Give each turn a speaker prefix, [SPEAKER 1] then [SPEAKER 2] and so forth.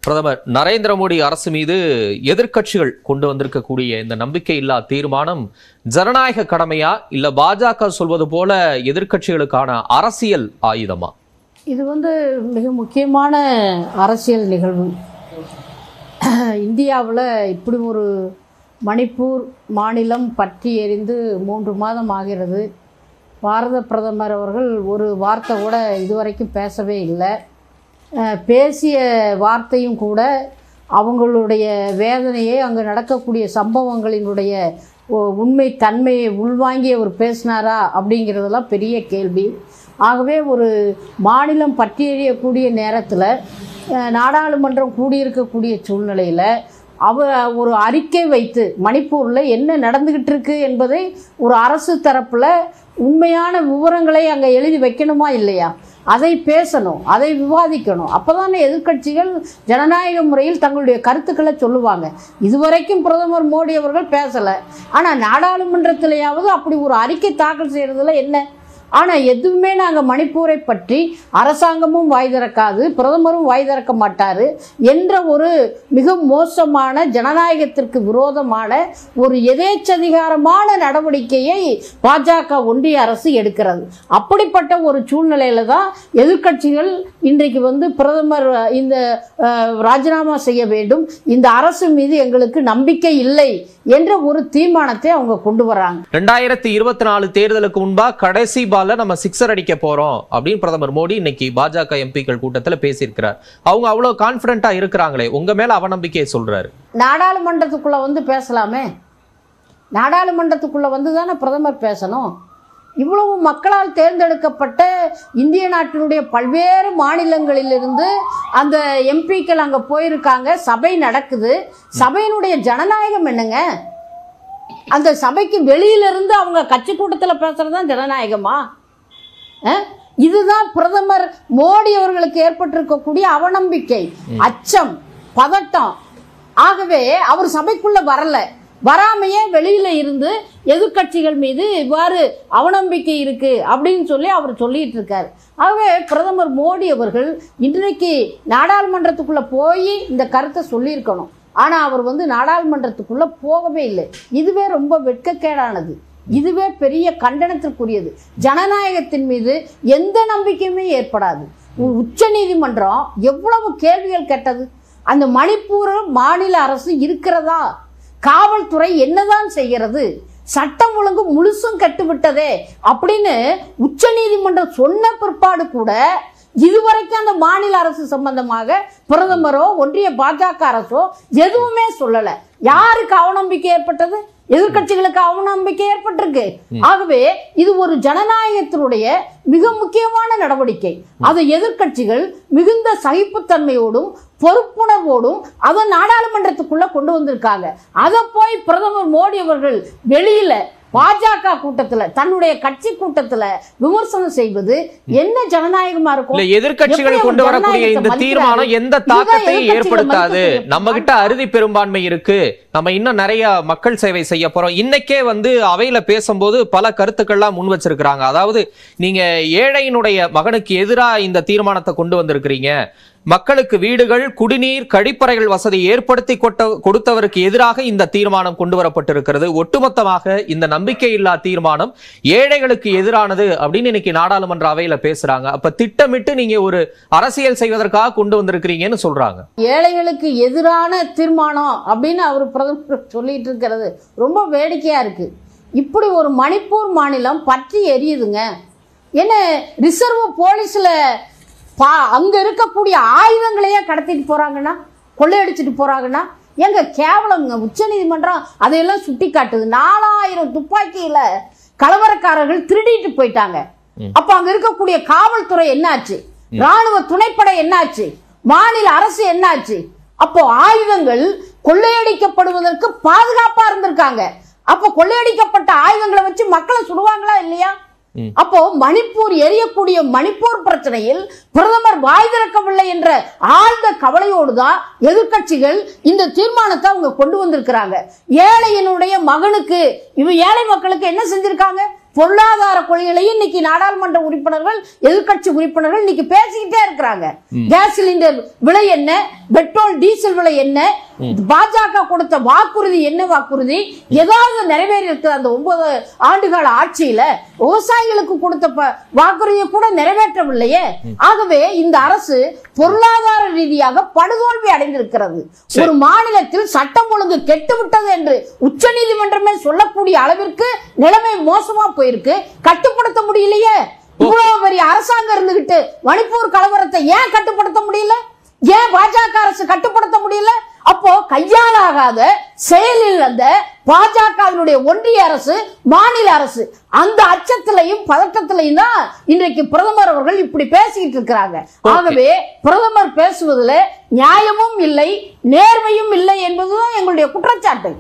[SPEAKER 1] பிரதமர் நரேந்திர மோடி அரசு மீது எதிர்க்கட்சிகள் கொண்டு வந்திருக்கக்கூடிய இந்த நம்பிக்கை இல்லா தீர்மானம் ஜனநாயக கடமையா இல்ல பாஜக சொல்வது போல எதிர்க்கட்சிகளுக்கான அரசியல் ஆயுதமா
[SPEAKER 2] இது வந்து மிக முக்கியமான அரசியல் நிகழ்வு இந்தியாவில் இப்படி ஒரு மணிப்பூர் மாநிலம் பற்றி எரிந்து மூன்று மாதம் ஆகிறது பாரத பிரதமர் அவர்கள் ஒரு வார்த்தை கூட இதுவரைக்கும் பேசவே இல்லை அஹ், பேசிய வார்த்தையும் கூட அவங்களுடைய வேதனையை அங்கே நடக்கக்கூடிய சம்பவங்களினுடைய ஒ- உண்மை தன்மையை உள்வாங்கி அவர் பேசினாரா அப்படிங்கிறதெல்லாம் பெரிய கேள்வி ஆகவே ஒரு மாநிலம் பற்றி எறியக்கூடிய நேரத்தில் நாடாளுமன்றம் கூடியிருக்கக்கூடிய சூழ்நிலையில் அவ ஒரு அறிக்கை வைத்து மணிப்பூரில் என்ன நடந்துக்கிட்டு இருக்கு என்பதை ஒரு அரசு தரப்பில் உண்மையான விவரங்களை அங்கே எழுதி வைக்கணுமா இல்லையா அதை பேசணும் அதை விவாதிக்கணும் அப்போதானே எதிர்க்கட்சிகள் ஜனநாயக முறையில் தங்களுடைய கருத்துக்களை சொல்லுவாங்க இதுவரைக்கும் பிரதமர் மோடி அவர்கள் பேசலை ஆனால் நாடாளுமன்றத்திலேயாவது அப்படி ஒரு அறிக்கை தாக்கல் செய்கிறதுல என்ன ஆனால் எதுவுமே நாங்கள் மணிப்பூரை பற்றி அரசாங்கமும் வாய் திறக்காது பிரதமரும் வாய் திறக்க மாட்டார் என்ற ஒரு மிக மோசமான ஜனநாயகத்திற்கு விரோதமான ஒரு எதேச்சதிகாரமான நடவடிக்கையை பாஜக ஒன்றிய அரசு எடுக்கிறது அப்படிப்பட்ட ஒரு சூழ்நிலையில தான் எதிர்க்கட்சிகள் இன்றைக்கு வந்து பிரதமர் இந்த அஹ், ராஜினாமா செய்ய வேண்டும் இந்த அரசு மீது எங்களுக்கு நம்பிக்கை இல்லை என்ற ஒரு தீர்மானத்தை அவங்க கொண்டு வராங்க
[SPEAKER 1] ரெண்டாயிரத்தி இருபத்தி நாலு தேர்தலுக்கு முன்பா கடைசி பால்ல நம்ம சிக்ஸர் அடிக்க போறோம் அப்படின்னு பிரதமர் மோடி இன்னைக்கு பாஜக எம்பிக்கள் கூட்டத்துல பேசியிருக்கிறார் அவங்க அவ்வளவு கான்பிடண்டா இருக்கிறாங்களே உங்க மேல அவநம்பிக்கையை சொல்றாரு
[SPEAKER 2] நாடாளுமன்றத்துக்குள்ளே வந்து பேசலாமே நாடாளுமன்றத்துக்குள்ளே வந்து தானே பிரதமர் பேசணும் இவ்வளவு மக்களால் தேர்ந்தெடுக்கப்பட்ட இந்திய நாட்டினுடைய பல்வேறு மாநிலங்களிலிருந்து அந்த எம்பிக்கள் அங்கே போயிருக்காங்க சபை நடக்குது சபையினுடைய ஜனநாயகம் என்னங்க அந்த சபைக்கு வெளியிலிருந்து அவங்க கட்சி கூட்டத்தில் பேசுறது தான் ஜனநாயகமா அஹ்? இதுதான் பிரதமர் மோடி அவர்களுக்கு ஏற்பட்டிருக்கக்கூடிய அவநம்பிக்கை அச்சம் பதட்டம் ஆகவே அவர் சபைக்குள்ள வரல வராமையே வெளியில இருந்து எதிர்க்கட்சிகள் மீது இவ்வாறு அவநம்பிக்கை இருக்கு அப்படின்னு சொல்லி அவர் சொல்லிட்டு இருக்காரு ஆகவே பிரதமர் மோடி அவர்கள் இன்றைக்கு நாடாளுமன்றத்துக்குள்ள போய் இந்த கருத்தை சொல்லியிருக்கணும் ஆனா அவர் வந்து நாடாளுமன்றத்துக்குள்ள போகவே இல்லை இதுவே ரொம்ப வெட்கக்கேடானது இதுவே பெரிய கண்டனத்திற்குரியது ஜனநாயகத்தின் மீது எந்த நம்பிக்கையுமே ஏற்படாது உச்ச நீதிமன்றம் எவ்வளவு கேள்விகள் கேட்டது அந்த மணிப்பூர் மாநில அரசு இருக்கிறதா காவல்துறை என்னதான் செய்கிறது சட்டம் ஒழுங்கு முழுசும் கெட்டுவிட்டதே அப்படின்னு உச்ச நீதிமன்றம் சொன்ன பிற்பாடு கூட இதுவரைக்கும் அந்த மாநில அரசு சம்பந்தமாக பிரதமரோ ஒன்றிய பாஜக அரசோ எதுவுமே சொல்லல யாருக்கு அவநம்பிக்கை ஏற்பட்டது எதிர்க்கட்சிகளுக்கு அவநம்பிக்கை ஏற்பட்டிருக்கு ஆகவே இது ஒரு ஜனநாயகத்தினுடைய மிக முக்கியமான நடவடிக்கை அதை எதிர்க்கட்சிகள் மிகுந்த சகிப்புத்தன்மையோடும் பொறுப்புணர்வோடும் அதை நாடாளுமன்றத்துக்குள்ள கொண்டு வந்திருக்காங்க அதை போய் பிரதமர் மோடி அவர்கள் வெளியில பாஜக கூட்டத்துல தன்னுடைய கட்சி கூட்டத்துல விமர்சனம் செய்வது என்ன ஜனநாயகமா இருக்கும்
[SPEAKER 1] இல்ல எதிர்க்கட்சிகள்
[SPEAKER 2] எப்படி
[SPEAKER 1] கொண்டு
[SPEAKER 2] அவர்
[SPEAKER 1] வரக்கூடிய இந்த
[SPEAKER 2] ஜனநாயகத்தை
[SPEAKER 1] தீர்மானம்
[SPEAKER 2] மதிக்கிறாரு?
[SPEAKER 1] எந்த
[SPEAKER 2] இதுதான்
[SPEAKER 1] தாக்கத்தையும்
[SPEAKER 2] எதிர்க்கட்சிகள்
[SPEAKER 1] ஏற்படுத்தாது
[SPEAKER 2] மதிக்கக்கூடிய
[SPEAKER 1] நம்ம கிட்ட அறுதி பெரும்பான்மை இருக்கு நம்ம இன்னும் நிறைய மக்கள் சேவை செய்ய போறோம் இன்னைக்கே வந்து அவையில பேசும்போது பல கருத்துக்கள்லாம் முன் வச்சிருக்கிறாங்க அதாவது நீங்க ஏழையினுடைய மகனுக்கு எதிரா இந்த தீர்மானத்தை கொண்டு வந்திருக்கிறீங்க மக்களுக்கு வீடுகள் குடிநீர் கழிப்பறைகள் வசதி ஏற்படுத்தி கொட்ட கொடுத்தவருக்கு எதிராக இந்த தீர்மானம் கொண்டு வரப்பட்டிருக்கிறது ஒட்டுமொத்தமாக இந்த நம்பிக்கையில்லா தீர்மானம் ஏழைகளுக்கு எதிரானது அப்படின்னு இன்னைக்கு நாடாளுமன்ற அவையில பேசுறாங்க அப்ப திட்டமிட்டு நீங்க ஒரு அரசியல் செய்வதற்காக கொண்டு வந்திருக்கிறீங்கன்னு சொல்றாங்க
[SPEAKER 2] ஏழைகளுக்கு எதிரான தீர்மானம் அப்படின்னு அவர் பிரதமர் சொல்லிட்டு இருக்கிறது ரொம்ப வேடிக்கையா இருக்கு இப்படி ஒரு மணிப்பூர் மாநிலம் பற்றி எரியுதுங்க என்ன ரிசர்வ் போலீஸ்ல பா அங்க இருக்கக்கூடிய ஆயுதங்களையே கடத்திட்டு போறாங்கன்னா கொள்ளையடிச்சிட்டு போறாங்கன்னா எங்க கேவலங்க உச்சநீதிமன்றம் அதையெல்லாம் சுட்டி காட்டுது நாலாயிரம் துப்பாக்கியில கலவரக்காரர்கள் திருடிட்டு போயிட்டாங்க அப்ப அங்க இருக்கக்கூடிய காவல்துறை என்னாச்சு ராணுவ துணைப்படை என்னாச்சு மாநில அரசு என்னாச்சு அப்போ ஆயுதங்கள் கொள்ளையடிக்கப்படுவதற்கு பாதுகாப்பா இருந்திருக்காங்க அப்போ கொள்ளையடிக்கப்பட்ட ஆயுதங்களை வச்சு மக்களை சுடுவாங்களா இல்லையா
[SPEAKER 1] ம்.
[SPEAKER 2] அப்போ மணிப்பூர் எரியக்கூடிய மணிப்பூர் பிரச்சனையில் பிரதமர் வாய் திறக்கவில்லை என்ற ஆழ்ந்த கவலையோடு தான் எதிர்க்கட்சிகள் இந்த தீர்மானத்தை அவங்க கொண்டு வந்திருக்கிறாங்க ஏழையினுடைய மகனுக்கு இவ ஏழை மக்களுக்கு என்ன செஞ்சிருக்காங்க பொருளாதார கொள்கைகளையும் இன்னைக்கு நாடாளுமன்ற உறுப்பினர்கள் எதிர்க்கட்சி உறுப்பினர்கள் இன்னைக்கு பேசிக்கிட்டே இருக்கிறாங்க கேஸ் சிலிண்டர் விலை என்ன பெட்ரோல் டீசல் விலை என்ன பாஜக கொடுத்த வாக்குறுதி என்ன வாக்குறுதி ஏதாவது நிறைவேறி இருக்கிற அந்த ஒன்பது ஆண்டுகால ஆட்சியில விவசாயிகளுக்கு கொடுத்த ப- வாக்குறுதியை கூட நிறைவேற்றவில்லையே ஆகவே இந்த அரசு பொருளாதார ரீதியாக படுதோல்வி அடைந்திருக்கிறது ஒரு மாநிலத்தில் சட்டம் ஒழுங்கு கெட்டுவிட்டது என்று உச்சநீதிமன்றமே சொல்லக்கூடிய அளவிற்கு நிலைமை மோசமா போயிருக்கு கட்டுப்படுத்த முடியலையே இவ்வளவு பெரிய அரசாங்கம் இருந்துகிட்டு மணிப்பூர் கலவரத்தை ஏன் கட்டுப்படுத்த முடியல ஏன் பாஜக அரசு கட்டுப்படுத்த முடியல அப்போ கையாலாகாத செயலில் அந்த பாஜகவினுடைய ஒன்றிய அரசு மாநில அரசு அந்த அச்சத்திலையும் பதட்டத்திலையும் தான் இன்றைக்கு பிரதமர் அவர்கள் இப்படி பேசிக்கிட்டு இருக்கிறாங்க ஆகவே பிரதமர் பேசுவதில் நியாயமும் இல்லை நேர்மையும் இல்லை என்பதுதான் எங்களுடைய குற்றச்சாட்டு